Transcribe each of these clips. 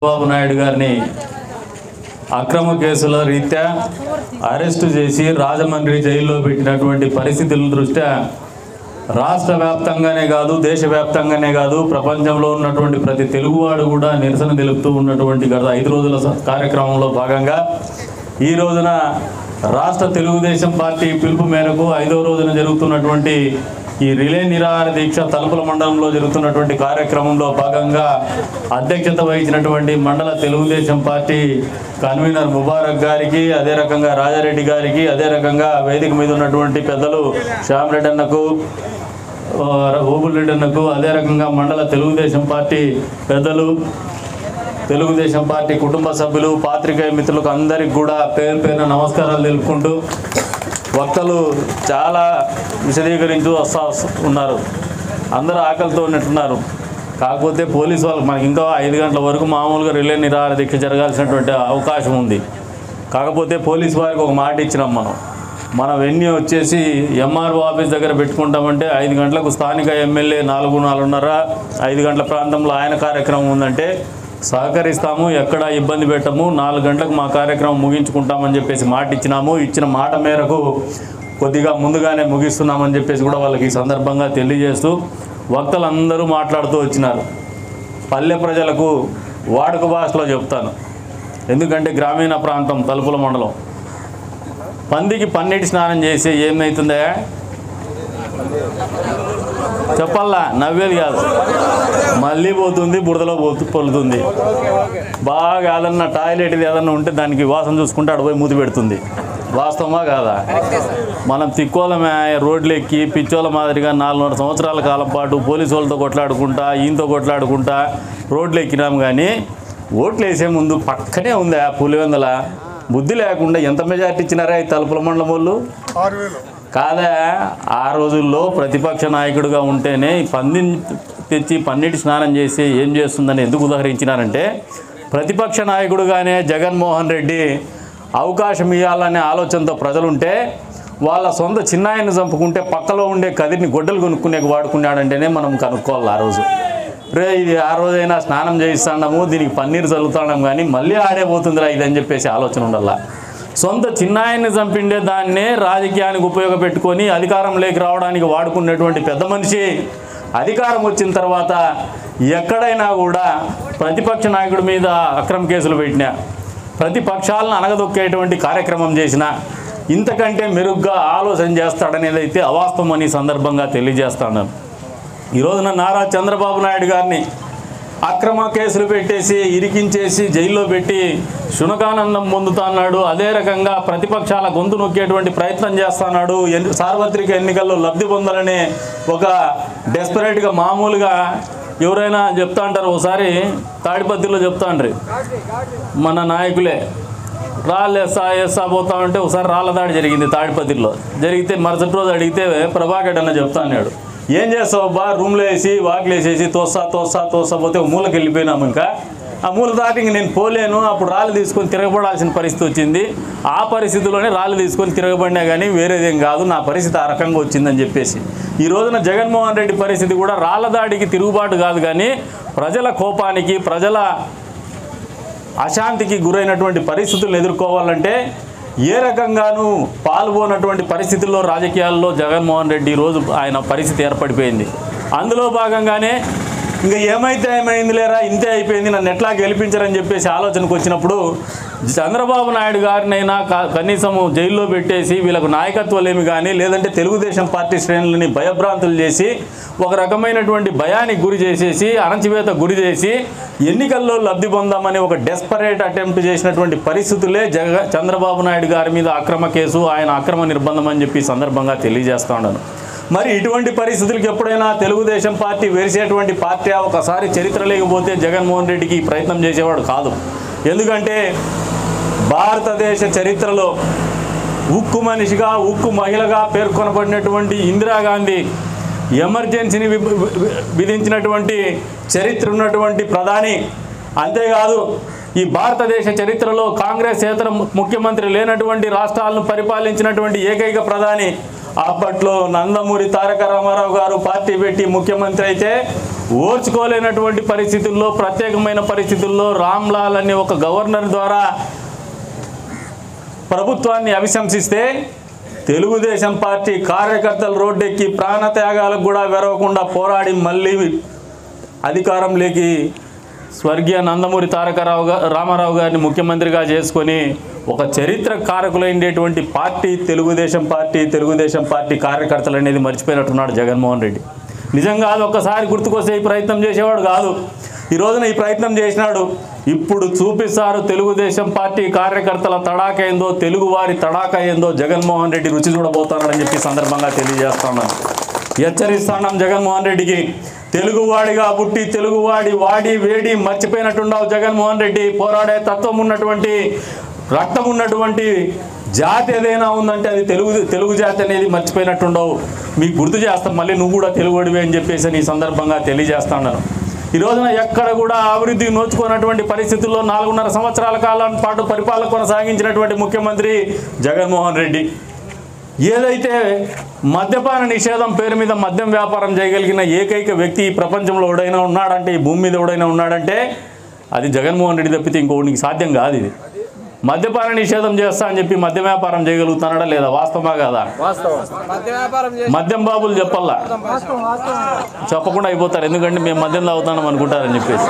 చంద్రబాబు నాయుడు గారిని అక్రమ కేసుల రీత్యా అరెస్టు చేసి రాజమండ్రి జైల్లో పెట్టినటువంటి పరిస్థితుల దృష్ట్యా రాష్ట్ర వ్యాప్తంగానే కాదు దేశవ్యాప్తంగానే కాదు ప్రపంచంలో ఉన్నటువంటి ప్రతి తెలుగువాడు కూడా నిరసన తెలుపుతూ ఉన్నటువంటి గత ఐదు రోజుల స- కార్యక్రమంలో భాగంగా ఈ రోజున రాష్ట్ర తెలుగుదేశం పార్టీ పిలుపు మేరకు ఐదో రోజున జరుగుతున్నటువంటి ఈ రిలే నిరాహార దీక్ష తలుపుల మండలంలో జరుగుతున్నటువంటి కార్యక్రమంలో భాగంగా అధ్యక్షత వహించినటువంటి మండల తెలుగుదేశం పార్టీ కన్వీనర్ ముబారక్ గారికి అదే రకంగా రాజారెడ్డి గారికి అదే రకంగా వేదిక మీద ఉన్నటువంటి పెద్దలు శ్యామరెడ్డి అన్నకు ఓబుల్ రెడ్డి అన్నకు అదే రకంగా మండల తెలుగుదేశం పార్టీ పెద్దలు తెలుగుదేశం పార్టీ కుటుంబ సభ్యులు పాత్రికేయ మిత్రులకు అందరికి కూడా పేరు పేరున నమస్కారాలు తెలుపుకుంటూ వక్తలు చాలా విశదీకరించు వస్తా ఉన్నారు అందరూ ఆకలితో ఉన్నట్టున్నారు కాకపోతే పోలీసు వాళ్ళకి మనకి ఇంకా ఐదు గంటల వరకు మామూలుగా రిలే నిరాహార దీక్ష జరగాల్సినటువంటి అవకాశం ఉంది కాకపోతే పోలీసు వారికి ఒక మాట ఇచ్చినాం మనం మన వెన్యూ వచ్చేసి ఎంఆర్ఓ ఆఫీస్ దగ్గర పెట్టుకుంటామంటే ఐదు గంటలకు స్థానిక ఎమ్మెల్యే నాలుగు నాలుగున్నర ఐదు గంటల ప్రాంతంలో ఆయన కార్యక్రమం ఉందంటే సహకరిస్తాము ఎక్కడ ఇబ్బంది పెట్టము నాలుగు గంటలకు మా కార్యక్రమం ముగించుకుంటామని చెప్పేసి మాట ఇచ్చినాము ఇచ్చిన మాట మేరకు కొద్దిగా ముందుగానే ముగిస్తున్నామని చెప్పేసి కూడా వాళ్ళకి ఈ సందర్భంగా తెలియజేస్తూ వక్తలందరూ మాట్లాడుతూ వచ్చినారు పల్లె ప్రజలకు వాడుక భాషలో చెప్తాను ఎందుకంటే గ్రామీణ ప్రాంతం తలుపుల మండలం పందికి పన్నీటి స్నానం చేసి ఏమవుతుందా చెప్పల్లా నవ్వేది కాదు మళ్ళీ పోతుంది బురదలో పోతు పొలుతుంది బాగా ఏదన్నా టాయిలెట్ ఏదన్నా ఉంటే దానికి వాసన చూసుకుంటే అటు పోయి మూతి పెడుతుంది వాస్తవమా కాదా మనం తిక్కోలమే రోడ్లు ఎక్కి పిచ్చోళ్ళ మాదిరిగా నాలుగున్నర సంవత్సరాల కాలం పాటు పోలీసు వాళ్ళతో కొట్లాడుకుంటా ఈయనతో కొట్లాడుకుంటా రోడ్లు ఎక్కినాం కానీ ఓట్లు వేసే ముందు పక్కనే ఉంది ఆ పులివెందల బుద్ధి లేకుండా ఎంత మెజార్టీ ఇచ్చినారా ఈ తలుపుల మండలం వాళ్ళు ఆరు వేలు కాదా ఆ రోజుల్లో ప్రతిపక్ష నాయకుడిగా ఉంటేనే ఈ పందిని తెచ్చి పన్నీటి స్నానం చేసి ఏం చేస్తుందని ఎందుకు ఉదాహరించినారంటే ప్రతిపక్ష నాయకుడుగానే జగన్మోహన్ రెడ్డి అవకాశం ఇవ్వాలనే ఆలోచనతో ప్రజలుంటే వాళ్ళ సొంత చిన్నాయన్ని చంపుకుంటే పక్కలో ఉండే కదిరిని గొడ్డలు కొనుక్కునే వాడుకున్నాడంటేనే మనం కనుక్కోవాలి ఆ రోజు రే ఇది ఆ రోజైనా స్నానం చేయిస్తాము దీనికి పన్నీరు చల్లుతాం కానీ మళ్ళీ ఆడే పోతుందిరా ఇది అని చెప్పేసి ఆలోచన ఉండాలా సొంత చిన్నాయన్ని చంపిండే దాన్నే రాజకీయానికి ఉపయోగపెట్టుకొని అధికారంలోకి రావడానికి వాడుకున్నటువంటి పెద్ద మనిషి అధికారం వచ్చిన తర్వాత ఎక్కడైనా కూడా ప్రతిపక్ష నాయకుడి మీద అక్రమ కేసులు పెట్టినా ప్రతిపక్షాలను అనగదొక్కేటువంటి కార్యక్రమం చేసిన ఇంతకంటే మెరుగ్గా ఆలోచన చేస్తాడనేది అయితే అవాస్తవం అని ఈ సందర్భంగా తెలియజేస్తాను ఈ రోజున నారా చంద్రబాబు నాయుడు గారిని అక్రమ కేసులు పెట్టేసి ఇరికించేసి జైల్లో పెట్టి శునకానందం పొందుతున్నాడు అదే రకంగా ప్రతిపక్షాల గొంతు నొక్కేటువంటి ప్రయత్నం చేస్తున్నాడు ఎన్ని సార్వత్రిక ఎన్నికల్లో లబ్ధి పొందాలనే ఒక డెస్పరేట్గా మామూలుగా ఎవరైనా చెప్తా అంటారు ఒకసారి తాడిపత్రిలో చెప్తా అంటారు మన నాయకులే రాళ్ళు వేస్తా వేస్తా పోతా ఉంటే ఒకసారి రాళ్ళ దాడి జరిగింది తాడిపత్రిలో జరిగితే మరుసటి రోజు అడిగితే ప్రభాకర్ అన్న చెప్తా అన్నాడు ఏం చేస్తావు బా రూమ్లో వేసి వాకిలు వేసేసి తోస్తా తోస్తా తోస్తా పోతే ఒక మూలకి వెళ్ళిపోయినాము ఇంకా ఆ మూల దాటి ఇంక నేను పోలేను అప్పుడు రాళ్ళు తీసుకొని తిరగబడాల్సిన పరిస్థితి వచ్చింది ఆ పరిస్థితిలోనే రాళ్ళు తీసుకొని తిరగబడినా కానీ వేరేదేం కాదు నా పరిస్థితి ఆ రకంగా వచ్చిందని చెప్పేసి ఈ రోజున జగన్మోహన్ రెడ్డి పరిస్థితి కూడా రాళ్ళ దాడికి తిరుగుబాటు కాదు కానీ ప్రజల కోపానికి ప్రజల అశాంతికి గురైనటువంటి పరిస్థితులను ఎదుర్కోవాలంటే ఏ రకంగానూ పాల్గొన్నటువంటి పరిస్థితుల్లో రాజకీయాల్లో జగన్మోహన్ రెడ్డి ఈరోజు ఆయన పరిస్థితి ఏర్పడిపోయింది అందులో భాగంగానే ఇంకా ఏమైతే ఏమైంది లేరా ఇంతే అయిపోయింది నన్ను ఎట్లా గెలిపించరని చెప్పేసి ఆలోచనకు వచ్చినప్పుడు చంద్రబాబు నాయుడు గారినైనా క- కనీసము జైల్లో పెట్టేసి వీళ్ళకు నాయకత్వాలేమి కానీ లేదంటే తెలుగుదేశం పార్టీ శ్రేణులని భయభ్రాంతులు చేసి ఒక రకమైనటువంటి భయానికి గురి చేసేసి అణచివేత గురి చేసి ఎన్నికల్లో లబ్ధి పొందామని ఒక డెస్పరేట్ అటెంప్ట్ చేసినటువంటి పరిస్థితులే జగ చంద్రబాబు నాయుడు గారి మీద అక్రమ కేసు ఆయన అక్రమ నిర్బంధం అని చెప్పి ఈ సందర్భంగా తెలియజేస్తా ఉన్నాను మరి ఇటువంటి పరిస్థితులకు ఎప్పుడైనా తెలుగుదేశం పార్టీ వెరిసేటువంటి పార్టీ ఒకసారి చరిత్ర లేకపోతే జగన్మోహన్ రెడ్డికి ఈ ప్రయత్నం చేసేవాడు కాదు ఎందుకంటే భారతదేశ చరిత్రలో ఉక్కు మనిషిగా ఉక్కు మహిళగా పేర్కొనబడినటువంటి ఇందిరాగాంధీ ఎమర్జెన్సీని వి- వి- విధించినటువంటి చరిత్ర ఉన్నటువంటి ప్రధాని అంతేకాదు ఈ భారతదేశ చరిత్రలో కాంగ్రెస్ ఏతర ము- ముఖ్యమంత్రి లేనటువంటి రాష్ట్రాలను పరిపాలించినటువంటి ఏకైక ప్రధాని అప్పట్లో నందమూరి తారక రామారావు గారు పార్టీ పెట్టి ముఖ్యమంత్రి అయితే ఓర్చుకోలేనటువంటి పరిస్థితుల్లో ప్రత్యేకమైన పరిస్థితుల్లో రామ్లాల్ అనే ఒక గవర్నర్ ద్వారా ప్రభుత్వాన్ని అభిశంసిస్తే తెలుగుదేశం పార్టీ కార్యకర్తలు రోడ్డెక్కి ప్రాణత్యాగాలకు కూడా వెరవకుండా పోరాడి మళ్ళీ అధికారంలోకి స్వర్గీయ నందమూరి తారకరావు గా రామారావు గారిని ముఖ్యమంత్రిగా చేసుకొని ఒక చరిత్ర కారకులైనటువంటి party Telugu Desam party Telugu Desam party కార్యకర్తలు అనేది మర్చిపోయినట్టున్నాడు జగన్మోహన్ రెడ్డి నిజంగా అది ఒక్కసారి గుర్తుకొస్తే ఈ ప్రయత్నం చేసేవాడు కాదు ఈ రోజున ఈ ప్రయత్నం చేసినాడు ఇప్పుడు చూపిస్తారు తెలుగుదేశం పార్టీ కార్యకర్తల తడాక ఏందో తెలుగు వారి తడాక ఏందో జగన్మోహన్ రెడ్డి రుచి చూడబోతున్నాడని చెప్పి ఈ సందర్భంగా తెలియజేస్తున్నాను హెచ్చరిస్తున్నాం జగన్మోహన్ రెడ్డికి తెలుగువాడిగా పుట్టి తెలుగువాడి వాడి వేడి మర్చిపోయినట్టున్నావు జగన్మోహన్ రెడ్డి పోరాడే తత్వం ఉన్నటువంటి రక్తం ఉన్నటువంటి జాతి ఏదైనా ఉందంటే అది తెలుగు తెలుగు జాతి అనేది మర్చిపోయినట్టుండవు మీకు గుర్తు చేస్తాం మళ్ళీ నువ్వు కూడా తెలుగుడివే అని చెప్పేసి ఈ సందర్భంగా తెలియజేస్తున్నాను ఈ రోజున ఎక్కడ కూడా అభివృద్ధి నోచుకున్నటువంటి పరిస్థితుల్లో నాలుగున్నర సంవత్సరాల కాలం పాటు పరిపాలన కొనసాగించినటువంటి ముఖ్యమంత్రి జగన్మోహన్ రెడ్డి ఏదైతే మద్యపాన నిషేధం పేరు మీద మద్యం వ్యాపారం చేయగలిగిన ఏకైక వ్యక్తి ఈ ప్రపంచంలో ఎవడైనా ఉన్నాడంటే ఈ భూమి మీద ఎవడైనా ఉన్నాడంటే అది జగన్మోహన్ రెడ్డి తప్పితే ఇంకోటికి సాధ్యం కాదు ఇది మద్యపాన నిషేధం చేస్తా అని చెప్పి మద్య వ్యాపారం చేయగలుగుతున్నాడా లేదా వాస్తవమా కాదా మద్య వ్యాపారం చేసి మద్యం బాబులు చెప్పల్లా చెప్పకుండా అయిపోతారు ఎందుకంటే మేము మద్యం తాగుతాం అనుకుంటారని చెప్పేసి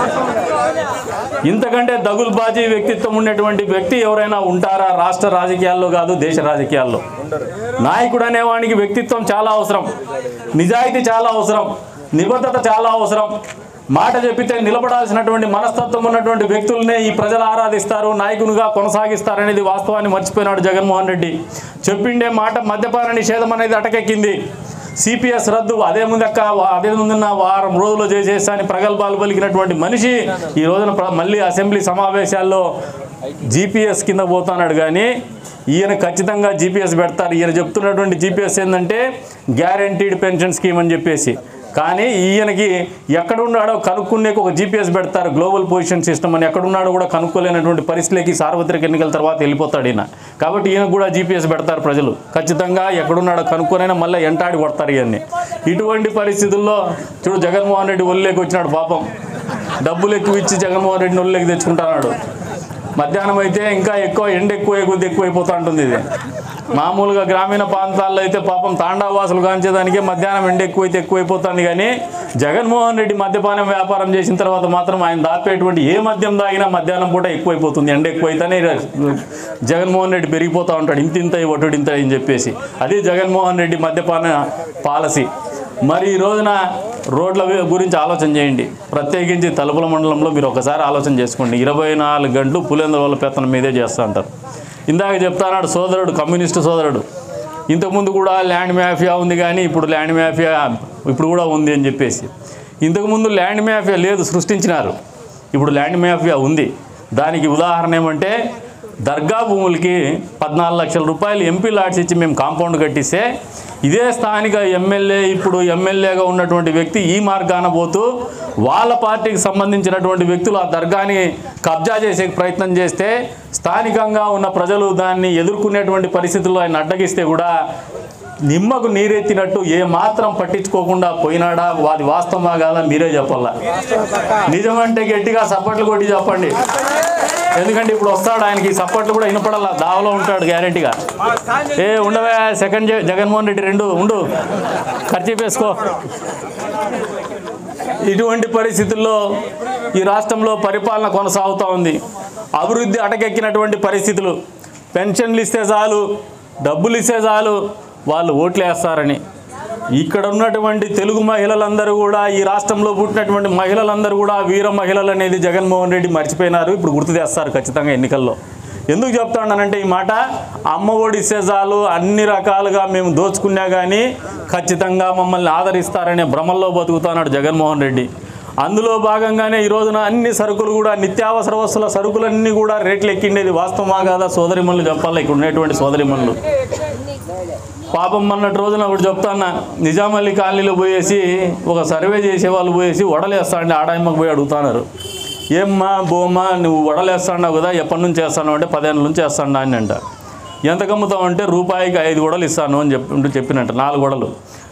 ఇంతకంటే దగుల్బాజీ వ్యక్తిత్వం ఉన్నటువంటి వ్యక్తి ఎవరైనా ఉంటారా రాష్ట్ర రాజకీయాల్లో కాదు దేశ రాజకీయాల్లో నాయకుడు అనేవానికి వ్యక్తిత్వం చాలా అవసరం నిజాయితీ చాలా అవసరం నిబద్ధత చాలా అవసరం మాట చెప్పితే నిలబడాల్సినటువంటి మనస్తత్వం ఉన్నటువంటి వ్యక్తులనే ఈ ప్రజలు ఆరాధిస్తారు నాయకునిగా కొనసాగిస్తారనేది వాస్తవాన్ని మర్చిపోయినాడు జగన్మోహన్ రెడ్డి చెప్పిండే మాట మద్యపాన నిషేధం అనేది అటకెక్కింది సిపిఎస్ రద్దు అదే ముందక్క అదే ముందున్న వారం రోజులు చేసేసాని ప్రగల్భాలు పలికినటువంటి మనిషి ఈ రోజున ప్ర- మళ్ళీ అసెంబ్లీ సమావేశాల్లో జీపీఎస్ కింద పోతున్నాడు కానీ ఈయన ఖచ్చితంగా జీపీఎస్ పెడతారు ఈయన చెప్తున్నటువంటి జీపీఎస్ ఏంటంటే గ్యారంటీడ్ పెన్షన్ స్కీమ్ అని చెప్పేసి కానీ ఈయనకి ఎక్కడున్నాడో కనుక్కునే ఒక జీపీఎస్ పెడతారు గ్లోబల్ పొజిషన్ సిస్టమ్ అని ఎక్కడున్నాడో కూడా కనుక్కోలేనటువంటి పరిస్థితికి సార్వత్రిక ఎన్నికల తర్వాత వెళ్ళిపోతాడు ఈయన కాబట్టి ఈయన కూడా జీపీఎస్ పెడతారు ప్రజలు ఖచ్చితంగా ఎక్కడున్నాడో కనుక్కొనైనా మళ్ళీ ఎంటాడి కొడతారు ఇవన్నీ ఇటువంటి పరిస్థితుల్లో చూడు జగన్మోహన్ రెడ్డి ఒళ్ళేకి వచ్చినాడు పాపం డబ్బులు ఎక్కువ ఇచ్చి జగన్మోహన్ రెడ్డిని ఒళ్ళేకి తెచ్చుకుంటున్నాడు మధ్యాహ్నం అయితే ఇంకా ఎక్కువ ఎండ ఎక్కువ కొద్ది ఎక్కువ అయిపోతూ ఉంటుంది ఇది మామూలుగా గ్రామీణ ప్రాంతాల్లో అయితే పాపం తాండావాసులు కాంచేదానికే మధ్యాహ్నం ఎండ ఎక్కువైతే ఎక్కువైపోతుంది కానీ జగన్మోహన్ రెడ్డి మద్యపానం వ్యాపారం చేసిన తర్వాత మాత్రం ఆయన దాపేటువంటి ఏ మద్యం తాగినా మధ్యాహ్నం పూట ఎక్కువైపోతుంది ఎండ ఎక్కువైతేనే జగన్మోహన్ రెడ్డి పెరిగిపోతూ ఉంటాడు ఇంత ఇంత ఒట్టుడు ఇంత అని చెప్పేసి అది జగన్మోహన్ రెడ్డి మద్యపాన పాలసీ మరి ఈ రోజున రోడ్ల వి- గురించి ఆలోచన చేయండి ప్రత్యేకించి తలుపుల మండలంలో మీరు ఒకసారి ఆలోచన చేసుకోండి ఇరవై నాలుగు గంటలు పులేంద్ర వాళ్ళ పెత్తనం మీదే చేస్తూ ఉంటారు ఇందాక చెప్తానాడు సోదరుడు కమ్యూనిస్టు సోదరుడు ఇంతకుముందు కూడా ల్యాండ్ మాఫియా ఉంది కానీ ఇప్పుడు ల్యాండ్ మాఫియా ఇప్పుడు కూడా ఉంది అని చెప్పేసి ఇంతకుముందు ల్యాండ్ మాఫియా లేదు సృష్టించినారు ఇప్పుడు ల్యాండ్ మాఫియా ఉంది దానికి ఉదాహరణ ఏమంటే దర్గా భూములకి పద్నాలుగు లక్షల రూపాయలు ఎంపీ లాట్స్ ఇచ్చి మేము కాంపౌండ్ కట్టిస్తే ఇదే స్థానిక ఎమ్మెల్యే ఇప్పుడు ఎమ్మెల్యేగా ఉన్నటువంటి వ్యక్తి ఈ మార్గాన పోతూ వాళ్ళ పార్టీకి సంబంధించినటువంటి వ్యక్తులు ఆ దర్గాని కబ్జా చేసే ప్రయత్నం చేస్తే స్థానికంగా ఉన్న ప్రజలు దాన్ని ఎదుర్కొనేటువంటి పరిస్థితుల్లో ఆయన అడ్డగిస్తే కూడా నిమ్మకు నీరెత్తినట్టు ఏ మాత్రం పట్టించుకోకుండా పోయినాడా అది వాస్తవమా కాదా మీరే చెప్పాలా నిజమంటే గట్టిగా సప్పట్లు కొట్టి చెప్పండి ఎందుకంటే ఇప్పుడు వస్తాడు ఆయనకి ఈ సప్పట్లు కూడా వినపడాల దావలో ఉంటాడు గ్యారెంటీగా ఏ ఉండవే సెకండ్ జ- జగన్మోహన్ రెడ్డి రెండు ఉండు ఖర్చు వేసుకో ఇటువంటి పరిస్థితుల్లో ఈ రాష్ట్రంలో పరిపాలన కొనసాగుతూ ఉంది అభివృద్ధి అటకెక్కినటువంటి పరిస్థితులు పెన్షన్లు ఇస్తే చాలు డబ్బులు ఇస్తే చాలు వాళ్ళు ఓట్లు వేస్తారని ఇక్కడ ఉన్నటువంటి తెలుగు మహిళలందరూ కూడా ఈ రాష్ట్రంలో పుట్టినటువంటి మహిళలందరూ కూడా వీర మహిళలు అనేది జగన్మోహన్ రెడ్డి మర్చిపోయినారు ఇప్పుడు గుర్తు చేస్తారు ఖచ్చితంగా ఎన్నికల్లో ఎందుకు చెప్తానంటే ఈ మాట అమ్మ ఒడి సెజాలు అన్ని రకాలుగా మేము దోచుకున్నా కానీ ఖచ్చితంగా మమ్మల్ని ఆదరిస్తారనే భ్రమల్లో బతుకుతున్నాడు జగన్మోహన్ రెడ్డి అందులో భాగంగానే ఈ రోజున అన్ని సరుకులు కూడా నిత్యావసర వస్తువుల సరుకులన్నీ కూడా రేట్లు ఎక్కిండేది వాస్తవమా కాదా సోదరిమణులు చెప్పాలి ఇక్కడ ఉన్నటువంటి సోదరిమణులు పాపం మొన్నటి రోజున ఒకటి చెప్తాన్నా నిజామల్లి కాలనీలో పోయేసి ఒక సర్వే చేసే వాళ్ళు పోయేసి వడలేస్తాండి ఆడాయమ్మకు పోయి అడుగుతున్నారు ఏమ్మా బోమ్మా నువ్వు వడలేస్తాన్నావు కదా ఎప్పటి నుంచి చేస్తాను అంటే పదిహేను నుంచి చేస్తాను అని అంట ఎంత కమ్ముతావు అంటే రూపాయికి ఐదు వడలు ఇస్తాను అని చెప్పి చెప్పినట్ట నాలుగు వడలు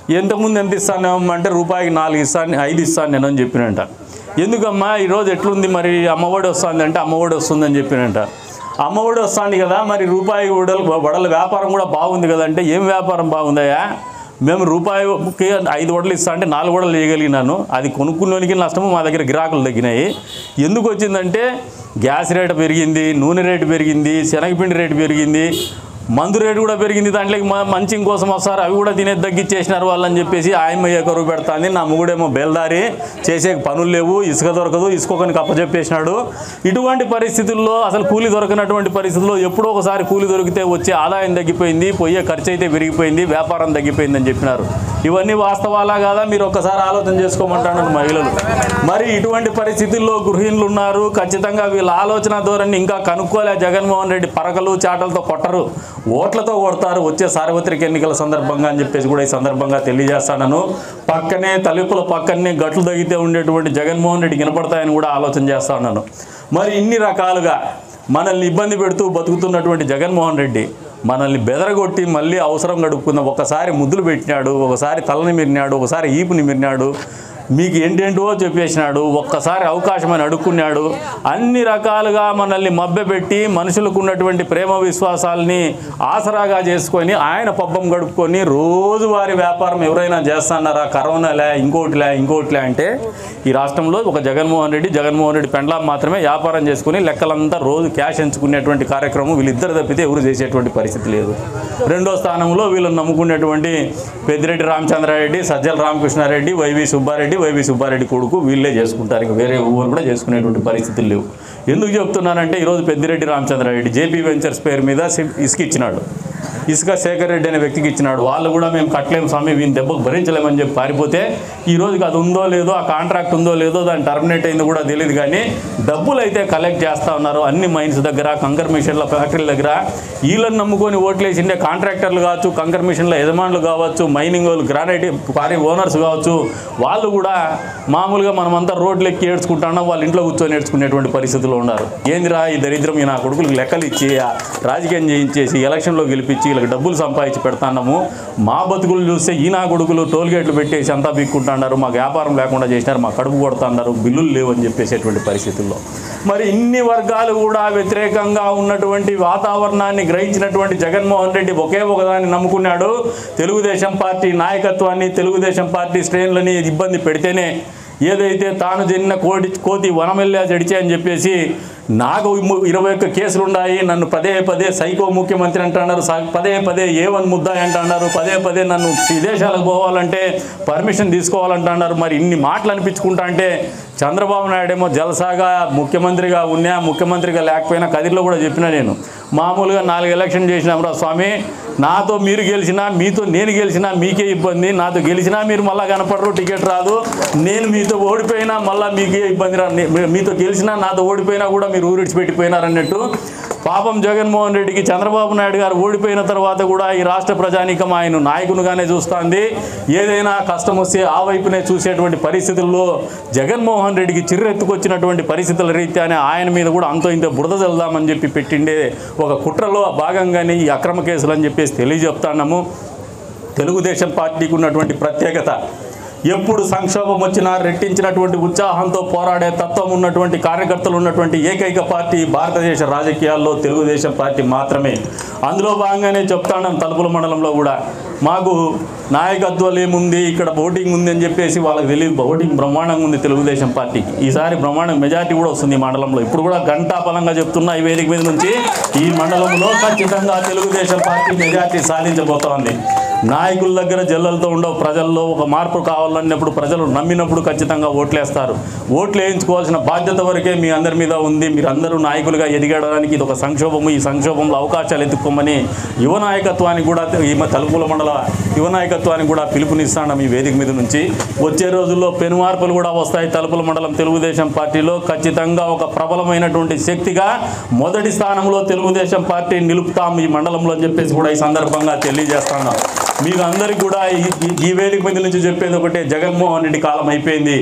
ఎంతకుముందు ఎంత ఇస్తాను అంటే రూపాయికి నాలుగు ఇస్తాను ఐదు ఇస్తాను నేను అని చెప్పినంట ఎందుకమ్మా ఈరోజు ఎట్లుంది మరి అమ్మఒడి వస్తుంది అంటే అమ్మఒడి వస్తుందని చెప్పినంట అమ్మఒడి వస్తుంది కదా మరి రూపాయి వడలు వడల వ్యాపారం కూడా బాగుంది కదా అంటే ఏం వ్యాపారం బాగుందయ్యా మేము రూపాయికి ఐదు వడలు ఇస్తా అంటే నాలుగు వడలు వేయగలిగినాను అది కొనుక్కున్నోనికి నష్టము మా దగ్గర గిరాకులు తగ్గినాయి ఎందుకు వచ్చిందంటే గ్యాస్ రేటు పెరిగింది నూనె రేటు పెరిగింది శనగపిండి రేటు పెరిగింది మందు రేటు కూడా పెరిగింది దాంట్లోకి మ- మంచి కోసం వస్తారు అవి కూడా తినేది తగ్గించేసినారు వాళ్ళని చెప్పేసి ఆయమ్మ ఏ కరువు పెడతాంది నా మొగుడేమో బేల్దారి చేసే పనులు లేవు ఇసుక దొరకదు ఇసుకొకనికి అప్పచెప్పేసినాడు ఇటువంటి పరిస్థితుల్లో అసలు కూలి దొరకనటువంటి పరిస్థితుల్లో ఎప్పుడో ఒకసారి కూలి దొరికితే వచ్చే ఆదాయం తగ్గిపోయింది పోయే ఖర్చు అయితే పెరిగిపోయింది వ్యాపారం తగ్గిపోయిందని చెప్పినారు ఇవన్నీ వాస్తవాలా కాదా మీరు ఒక్కసారి ఆలోచన చేసుకోమంటాను మహిళలు మరి ఇటువంటి పరిస్థితుల్లో గృహిణులు ఉన్నారు ఖచ్చితంగా వీళ్ళ ఆలోచన ధోరణి ఇంకా కనుక్కోలే జగన్మోహన్ రెడ్డి పరకలు చాటలతో కొట్టరు ఓట్లతో కొడతారు వచ్చే సార్వత్రిక ఎన్నికల సందర్భంగా అని చెప్పేసి కూడా ఈ సందర్భంగా తెలియజేస్తాను పక్కనే తలుపుల పక్కనే గట్లు తగ్గితే ఉండేటువంటి జగన్మోహన్ రెడ్డి వినపడతాయని కూడా ఆలోచన చేస్తా ఉన్నాను మరి ఇన్ని రకాలుగా మనల్ని ఇబ్బంది పెడుతూ బతుకుతున్నటువంటి జగన్మోహన్ రెడ్డి మనల్ని బెదరగొట్టి మళ్ళీ అవసరం గడుపుకున్న ఒకసారి ముద్దులు పెట్టినాడు ఒకసారి తలని మిరినాడు ఒకసారి ఈపుని మిరినాడు మీకు ఏంటేంటో చెప్పేసినాడు ఒక్కసారి అవకాశం అని అడుక్కున్నాడు అన్ని రకాలుగా మనల్ని మభ్యపెట్టి మనుషులకు ఉన్నటువంటి ప్రేమ విశ్వాసాలని ఆసరాగా చేసుకొని ఆయన పబ్బం గడుపుకొని రోజువారి వ్యాపారం ఎవరైనా చేస్తున్నారా కరోనాలే ఇంకోటిలే ఇంకోటిలే అంటే ఈ రాష్ట్రంలో ఒక జగన్మోహన్ రెడ్డి జగన్మోహన్ రెడ్డి పెండ్లాం మాత్రమే వ్యాపారం చేసుకుని లెక్కలంతా రోజు క్యాష్ ఎంచుకునేటువంటి కార్యక్రమం వీళ్ళిద్దరు తప్పితే ఎవరు చేసేటువంటి పరిస్థితి లేదు రెండో స్థానంలో వీళ్ళని నమ్ముకునేటువంటి పెద్దిరెడ్డి రామచంద్రారెడ్డి సజ్జల రామకృష్ణారెడ్డి వైవి సుబ్బారెడ్డి వైవి సుబ్బారెడ్డి కొడుకు వీళ్ళే చేసుకుంటారు ఇంకా వేరే ఊరు కూడా చేసుకునేటువంటి పరిస్థితులు లేవు ఎందుకు చెప్తున్నానంటే ఈరోజు పెద్దిరెడ్డి రామచంద్రారెడ్డి జేపీ వెంచర్స్ పేరు మీద సి- ఇసుక ఇచ్చినాడు ఇసుక శేఖర్ రెడ్డి అనే వ్యక్తికి ఇచ్చినాడు వాళ్ళు కూడా మేము కట్టలేము స్వామి వీని దెబ్బకు భరించలేమని చెప్పి పారిపోతే ఈ రోజుకి అది ఉందో లేదో ఆ కాంట్రాక్ట్ ఉందో లేదో దాన్ని టర్మినేట్ అయిందో కూడా తెలియదు కానీ డబ్బులు అయితే కలెక్ట్ చేస్తూ ఉన్నారు అన్ని మైన్స్ దగ్గర కంకర్ మిషన్ల ఫ్యాక్టరీల దగ్గర వీళ్ళని నమ్ముకొని ఓట్లేసిండే కాంట్రాక్టర్లు కావచ్చు కంకర్ మిషన్ల యజమానులు కావచ్చు మైనింగ్ వాళ్ళు గ్రానైట్ క్వారీ ఓనర్స్ కావచ్చు వాళ్ళు కూడా మామూలుగా మనమంతా రోడ్లు ఎక్కి ఏడ్చుకుంటున్నాం వాళ్ళ ఇంట్లో కూర్చొని ఏడ్చుకునేటువంటి పరిస్థితుల్లో ఉన్నారు ఏందిరా ఈ దరిద్రం ఈ నా కొడుకులకు లెక్కలు ఇచ్చి ఆ రాజకీయం చేయించేసి ఎలక్షన్లో గెలిపించి వీళ్ళకి డబ్బులు సంపాదించి పెడతాన్నాము మా బతుకులు చూస్తే ఈ నా కొడుకులు టోల్ గేట్లు పెట్టేసి అంతా బిక్కుంటున్నారు మాకు వ్యాపారం లేకుండా చేసినారు మా కడుపు కొడుతున్నారు బిల్లులు లేవు అని చెప్పేసేటువంటి పరిస్థితుల్లో మరి ఇన్ని వర్గాలు కూడా వ్యతిరేకంగా ఉన్నటువంటి వాతావరణాన్ని గ్రహించినటువంటి జగన్మోహన్ రెడ్డి ఒకే ఒకదాన్ని నమ్ముకున్నాడు తెలుగుదేశం పార్టీ నాయకత్వాన్ని తెలుగుదేశం పార్టీ శ్రేణులని ఇబ్బంది పెడితేనే ఏదైతే తాను తిన్న కోటి కోతి వనమెల్లా జడిచే అని చెప్పేసి నాకు ము- ఇరవై ఒక్క కేసులు ఉన్నాయి నన్ను పదే పదే సైకో ముఖ్యమంత్రి అంటున్నారు సా- పదే పదే ఏ వన్ ముద్దాయి అంటున్నారు పదే పదే నన్ను విదేశాలకు పోవాలంటే పర్మిషన్ తీసుకోవాలంటున్నారు మరి ఇన్ని మాటలు అనిపించుకుంటా అంటే చంద్రబాబు నాయుడు ఏమో జలసాగా ముఖ్యమంత్రిగా ఉన్నా ముఖ్యమంత్రిగా లేకపోయినా కదిరిలో కూడా చెప్పిన నేను మామూలుగా నాలుగు ఎలక్షన్ చేసినాం రా స్వామి నాతో మీరు గెలిచినా మీతో నేను గెలిచినా మీకే ఇబ్బంది నాతో గెలిచినా మీరు మళ్ళా కనపడరు టికెట్ రాదు నేను మీతో ఓడిపోయినా మళ్ళీ మీకే ఇబ్బంది రా నే- మీతో గెలిచినా నాతో ఓడిపోయినా కూడా మీరు ఊరిడిచిపెట్టిపోయినారన్నట్టు పాపం జగన్మోహన్ రెడ్డికి చంద్రబాబు నాయుడు గారు ఓడిపోయిన తర్వాత కూడా ఈ రాష్ట్ర ప్రజానీకం ఆయన నాయకునిగానే చూస్తుంది ఏదైనా కష్టం వస్తే ఆ వైపునే చూసేటువంటి పరిస్థితుల్లో జగన్మోహన్ రెడ్డికి చిర్రెత్తుకొచ్చినటువంటి పరిస్థితుల రీత్యానే ఆయన మీద కూడా అంతో ఇంత బురద చల్దామని చెప్పి పెట్టిండే ఒక కుట్రలో భాగంగానే ఈ అక్రమ కేసులు అని చెప్పేసి తెలియజెప్తున్నాము తెలుగుదేశం పార్టీకి ఉన్నటువంటి ప్రత్యేకత ఎప్పుడు సంక్షోభం వచ్చినా రెట్టించినటువంటి ఉత్సాహంతో పోరాడే తత్వం ఉన్నటువంటి కార్యకర్తలు ఉన్నటువంటి ఏకైక పార్టీ భారతదేశ రాజకీయాల్లో తెలుగుదేశం పార్టీ మాత్రమే అందులో భాగంగానే చెప్తాను తలుపుల మండలంలో కూడా మాకు నాయకత్వాలు ఏముంది ఇక్కడ ఓటింగ్ ఉంది అని చెప్పేసి వాళ్ళకి తెలియదు ఓటింగ్ బ్రహ్మాండంగా ఉంది తెలుగుదేశం పార్టీకి ఈసారి బ్రహ్మాండం మెజార్టీ కూడా వస్తుంది ఈ మండలంలో ఇప్పుడు కూడా గంటాపలంగా చెప్తున్నా ఈ వేదిక మీద నుంచి ఈ మండలంలో ఖచ్చితంగా తెలుగుదేశం పార్టీ మెజార్టీ సాధించబోతోంది నాయకుల దగ్గర జల్లలతో ఉండవు ప్రజల్లో ఒక మార్పు కావాలన్నప్పుడు ప్రజలు నమ్మినప్పుడు ఖచ్చితంగా ఓట్లేస్తారు ఓట్లు వేయించుకోవాల్సిన బాధ్యత వరకే మీ అందరి మీద ఉంది మీరు అందరూ నాయకులుగా ఎదిగడానికి ఇది ఒక సంక్షోభము ఈ సంక్షోభంలో అవకాశాలు ఎత్తుక్కోమని యువ నాయకత్వానికి కూడా ఈ మ- తలుపుల మండల యువ నాయకత్వానికి కూడా పిలుపునిస్తాను ఈ వేదిక మీద నుంచి వచ్చే రోజుల్లో పెను మార్పులు కూడా వస్తాయి తలుపుల మండలం తెలుగుదేశం పార్టీలో ఖచ్చితంగా ఒక ప్రబలమైనటువంటి శక్తిగా మొదటి స్థానంలో తెలుగుదేశం పార్టీ నిలుపుతాం ఈ మండలంలో అని చెప్పేసి కూడా ఈ సందర్భంగా తెలియజేస్తున్నాం మీకు అందరికీ కూడా ఈ- ఈ- ఈ వేదిక మీద నుంచి చెప్పేది ఒకటే జగన్మోహన్ రెడ్డి కాలం అయిపోయింది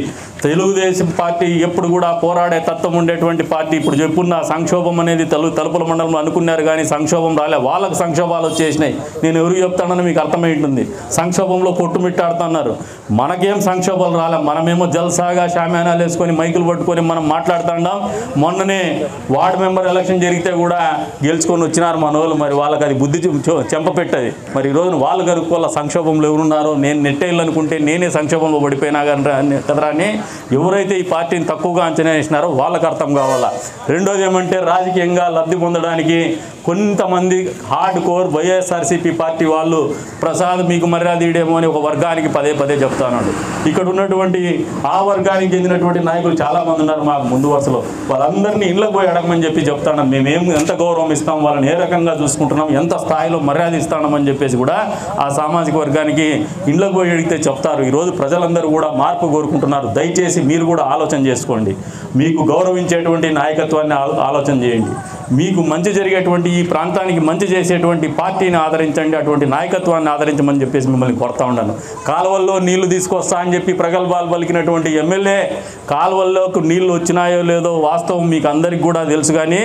తెలుగుదేశం పార్టీ ఎప్పుడు కూడా పోరాడే తత్వం ఉండేటువంటి పార్టీ ఇప్పుడు చెప్పున్న సంక్షోభం అనేది తలు తలుపుల మండలంలో అనుకున్నారు కానీ సంక్షోభం రాలే వాళ్ళకి సంక్షోభాలు వచ్చేసినాయి నేను ఎవరు చెప్తానని మీకు అర్థమై ఉంటుంది సంక్షోభంలో కొట్టుమిట్టాడుతున్నారు మనకేం సంక్షోభాలు రాలే మనమేమో జల్సాగా షామ్యానాలు వేసుకొని మైకులు పట్టుకొని మనం మాట్లాడుతున్నాం మొన్ననే వార్డు మెంబర్ ఎలక్షన్ జరిగితే కూడా గెలుచుకొని వచ్చినారు మన వాళ్ళు మరి వాళ్ళకి అది బుద్ధి చూ- చూ- చెంపపెట్టది మరి ఈ రోజున వాళ్ళు కనుక్కోవాల సంక్షోభంలో ఎవరున్నారో నేను నెట్టేయాలనుకుంటే నేనే సంక్షోభంలో పడిపోయినా కానీ కదరా అని ఎవరైతే ఈ పార్టీని తక్కువగా అంచనా వేసినారో వాళ్ళకి అర్థం కావాలా రెండోది ఏమంటే రాజకీయంగా లబ్ధి పొందడానికి కొంతమంది హార్డ్ కోర్ వైఎస్ఆర్సీపీ పార్టీ వాళ్ళు ప్రసాద్ మీకు మర్యాద ఇడేమో అని ఒక వర్గానికి పదే పదే చెప్తున్నాడు ఇక్కడ ఉన్నటువంటి ఆ వర్గానికి చెందినటువంటి నాయకులు చాలా మంది ఉన్నారు మాకు ముందు వరుసలో వాళ్ళందరినీ ఇళ్ళకి పోయి అడగమని చెప్పి చెప్తాను మేమేం ఎంత గౌరవం ఇస్తాం వాళ్ళని ఏ రకంగా చూసుకుంటున్నాం ఎంత స్థాయిలో మర్యాద ఇస్తామని చెప్పేసి కూడా ఆ సామాజిక వర్గానికి ఇళ్ళకి పోయి అడిగితే చెప్తారు ఈరోజు ప్రజలందరూ కూడా మార్పు కోరుకుంటున్నారు దయచేసి మీరు కూడా ఆలోచన చేసుకోండి మీకు గౌరవించేటువంటి నాయకత్వాన్ని ఆలో- ఆలోచన చేయండి మీకు మంచి జరిగేటువంటి ఈ ప్రాంతానికి మంచి చేసేటువంటి పార్టీని ఆదరించండి అటువంటి నాయకత్వాన్ని ఆదరించమని చెప్పేసి మిమ్మల్ని కొడతా ఉన్నాను కాలువల్లో నీళ్లు తీసుకొస్తా అని చెప్పి ప్రగల్భాలు పలికినటువంటి ఎమ్మెల్యే కాలువల్లోకి నీళ్లు వచ్చినాయో లేదో వాస్తవం మీకు అందరికి కూడా తెలుసు కానీ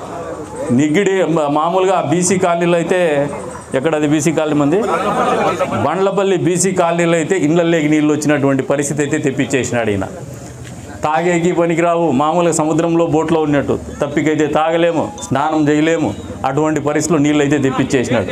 నిగిడి మా- మామూలుగా బీసీ కాలనీలో అయితే ఎక్కడ అది బీసీ కాలనీ మంది బండ్లపల్లి బీసీ కాలనీలో అయితే ఇళ్ళల్లోకి నీళ్ళు వచ్చినటువంటి పరిస్థితి అయితే తెప్పించేసినాడు ఈయన తాగేకి పనికిరావు మామూలుగా సముద్రంలో బోట్లో ఉన్నట్టు తప్పికైతే తాగలేము స్నానం చేయలేము అటువంటి పరిస్థితుల్లో నీళ్ళు అయితే తెప్పించేసినాడు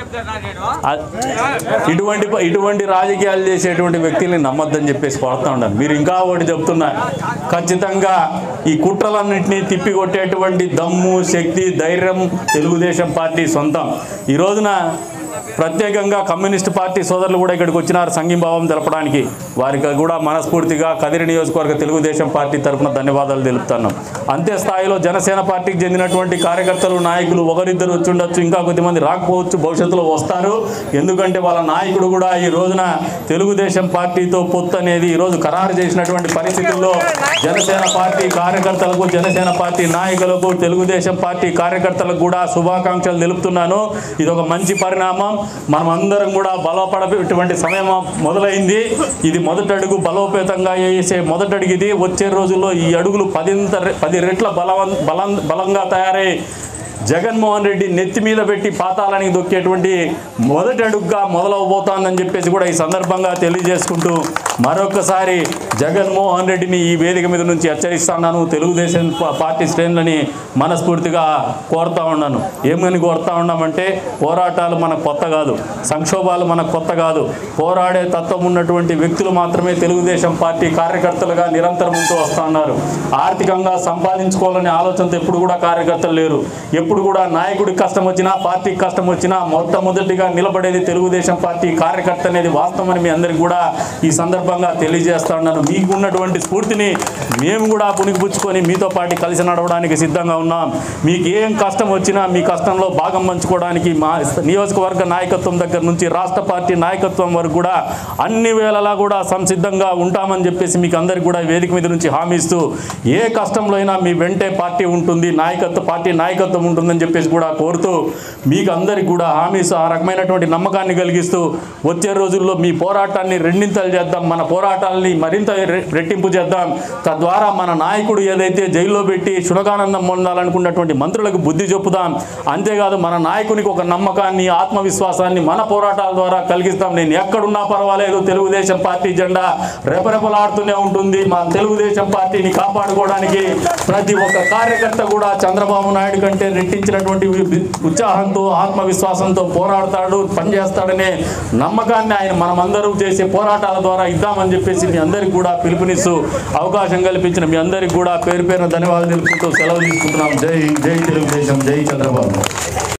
ఆ- ఇటువంటి ప- ఇటువంటి రాజకీయాలు చేసేటువంటి వ్యక్తుల్ని నమ్మొద్దని చెప్పేసి కొడతా ఉన్నాను మీరు ఇంకా ఒకటి చెప్తున్నా ఖచ్చితంగా ఈ కుట్రలన్నింటినీ తిప్పికొట్టేటువంటి దమ్ము శక్తి ధైర్యం తెలుగుదేశం పార్టీ సొంతం ఈ రోజున ప్రత్యేకంగా కమ్యూనిస్ట్ పార్టీ సోదరులు కూడా ఇక్కడికి వచ్చినారు సంఘీభావం తెలపడానికి వారికి కూడా మనస్ఫూర్తిగా కదిరి నియోజకవర్గ తెలుగుదేశం పార్టీ తరఫున ధన్యవాదాలు తెలుపుతున్నాం అంతే స్థాయిలో జనసేన పార్టీకి చెందినటువంటి కార్యకర్తలు నాయకులు ఒకరిద్దరు వచ్చి ఉండొచ్చు ఇంకా కొద్దిమంది రాకపోవచ్చు భవిష్యత్తులో వస్తారు ఎందుకంటే వాళ్ళ నాయకుడు కూడా ఈ రోజున తెలుగుదేశం పార్టీతో పొత్తు అనేది ఈ రోజు ఖరారు చేసినటువంటి పరిస్థితుల్లో జనసేన పార్టీ కార్యకర్తలకు జనసేన పార్టీ నాయకులకు తెలుగుదేశం పార్టీ కార్యకర్తలకు కూడా శుభాకాంక్షలు తెలుపుతున్నాను ఇది ఒక మంచి పరిణామం మనం అందరం కూడా బలపడేటువంటి సమయం మొదలైంది ఇది మొదటి అడుగు బలోపేతంగా వేసే మొదటి అడుగు ఇది వచ్చే రోజుల్లో ఈ అడుగులు పదింత రె- పది రెట్ల బలవం బలం బలంగా తయారై జగన్మోహన్ రెడ్డి నెత్తి మీద పెట్టి పాతాలని దొక్కేటువంటి మొదటి అడుగుగా మొదలవబోతోందని చెప్పేసి కూడా ఈ సందర్భంగా తెలియజేసుకుంటూ మరొకసారి జగన్మోహన్ రెడ్డిని ఈ వేదిక మీద నుంచి హెచ్చరిస్తున్నాను తెలుగుదేశం పా- పార్టీ శ్రేణులని మనస్ఫూర్తిగా కోరుతా ఉన్నాను ఏమని కోరుతా ఉన్నామంటే పోరాటాలు మనకు కొత్త కాదు సంక్షోభాలు మనకు కొత్త కాదు పోరాడే తత్వం ఉన్నటువంటి వ్యక్తులు మాత్రమే తెలుగుదేశం పార్టీ కార్యకర్తలుగా నిరంతరం ఉంటూ వస్తా ఉన్నారు ఆర్థికంగా సంపాదించుకోవాలనే ఆలోచనతో ఎప్పుడు కూడా కార్యకర్తలు లేరు ఎప్పుడు కూడా నాయకుడికి కష్టం వచ్చినా పార్టీకి కష్టం వచ్చినా మొట్టమొదటిగా నిలబడేది తెలుగుదేశం పార్టీ కార్యకర్త అనేది వాస్తవం అని మీ అందరికి కూడా ఈ సందర్భంగా తెలియజేస్తా ఉన్నాను మీకు ఉన్నటువంటి స్ఫూర్తిని మేము కూడా పుణికిపుచ్చుకొని మీతో పాటు కలిసి నడవడానికి సిద్ధంగా ఉన్నాం మీకు ఏం కష్టం వచ్చినా మీ కష్టంలో భాగం పంచుకోవడానికి మా నియోజకవర్గ నాయకత్వం దగ్గర నుంచి రాష్ట్ర పార్టీ నాయకత్వం వరకు కూడా అన్ని వేళలా కూడా సంసిద్ధంగా ఉంటామని చెప్పేసి మీకు అందరికి కూడా ఈ వేదిక మీద నుంచి హామీ ఇస్తూ ఏ కష్టంలో అయినా మీ వెంటే పార్టీ ఉంటుంది నాయకత్వ పార్టీ నాయకత్వం ఉంటుందని చెప్పేసి కూడా కోరుతూ మీకు అందరికి కూడా హామీ ఇస్తూ ఆ రకమైనటువంటి నమ్మకాన్ని కలిగిస్తూ వచ్చే రోజుల్లో మీ పోరాటాన్ని రెండింతలు చేద్దాం మన పోరాటాలని మరింత రె- రెట్టింపు చేద్దాం తద్వారా మన నాయకుడు ఏదైతే జైల్లో పెట్టి శునకానందం పొందాలనుకున్నటువంటి మంత్రులకు బుద్ధి చెప్పుదాం అంతేకాదు మన నాయకునికి ఒక నమ్మకాన్ని ఆత్మవిశ్వాసాన్ని మన పోరాటాల ద్వారా కలిగిస్తాం నేను ఎక్కడున్నా పర్వాలేదు తెలుగుదేశం పార్టీ జెండా రెపరెపలాడుతూనే ఉంటుంది మా తెలుగుదేశం పార్టీని కాపాడుకోవడానికి ప్రతి ఒక్క కార్యకర్త కూడా చంద్రబాబు నాయుడు కంటే రెట్టించినటువంటి వి- ఉత్సాహంతో ఆత్మవిశ్వాసంతో పోరాడతాడు పనిచేస్తాడనే నమ్మకాన్ని ఆయన మనమందరూ చేసే పోరాటాల ద్వారా ఇద్దామని చెప్పేసి మీ అందరికి కూడా పిలుపునిస్తూ అవకాశం కల్పించిన మీ అందరికి కూడా పేరు పేరున ధన్యవాదాలు తెలుపుకుంటూ సెలవు తీసుకుంటున్నాం జై జై తెలుగుదేశం జై చంద్రబాబు